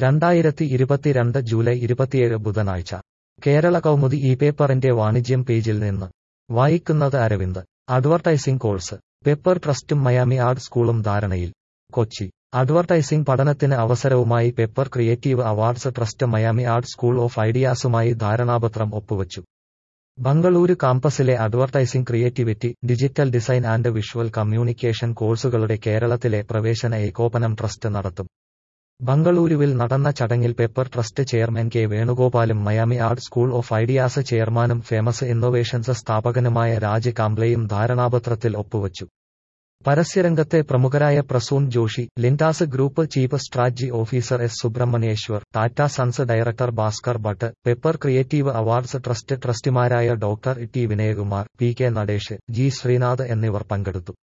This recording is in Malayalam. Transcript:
രണ്ടായിരത്തി ഇരുപത്തിരണ്ട് ജൂലൈ ഇരുപത്തിയേഴ് ബുധനാഴ്ച കേരള കൗമുദി ഈ പേപ്പറിന്റെ വാണിജ്യം പേജിൽ നിന്ന് വായിക്കുന്നത് അരവിന്ദ് അഡ്വർടൈസിംഗ് കോഴ്സ് പെപ്പർ ട്രസ്റ്റും മയാമി ആർട്ട് സ്കൂളും ധാരണയിൽ കൊച്ചി അഡ്വർടൈസിംഗ് പഠനത്തിന് അവസരവുമായി pepper creative awards trust Miami art school of ഐഡിയാസുമായി ധാരണാപത്രം ഒപ്പുവച്ചു ബംഗളൂരു കാമ്പസിലെ advertising creativity digital design and visual communication കോഴ്സുകളുടെ കേരളത്തിലെ പ്രവേശന ഏകോപനം ട്രസ്റ്റ് നടത്തും ബംഗളൂരുവിൽ നടന്ന ചടങ്ങിൽ പെപ്പർ ട്രസ്റ്റ് ചെയർമാൻ കെ വേണുഗോപാലും Miami art school of ideas ചെയർമാനും ഫേമസ് ഇന്നൊവേഷൻസ് സ്ഥാപകനുമായ രാജ് കാംബ്ലെയും ധാരണാപത്രത്തിൽ ഒപ്പുവച്ചു പരസ്യരംഗത്തെ പ്രമുഖരായ Prasoon Joshi Lintas group chief strategy officer S Subrahmanyeswar Tata sons director Bhaskar Bhat pepper creative awards trust ട്രസ്റ്റിമാരായ doctor T Vinayakumar P K Natesh G Sreenath എന്നിവർ പങ്കെടുത്തു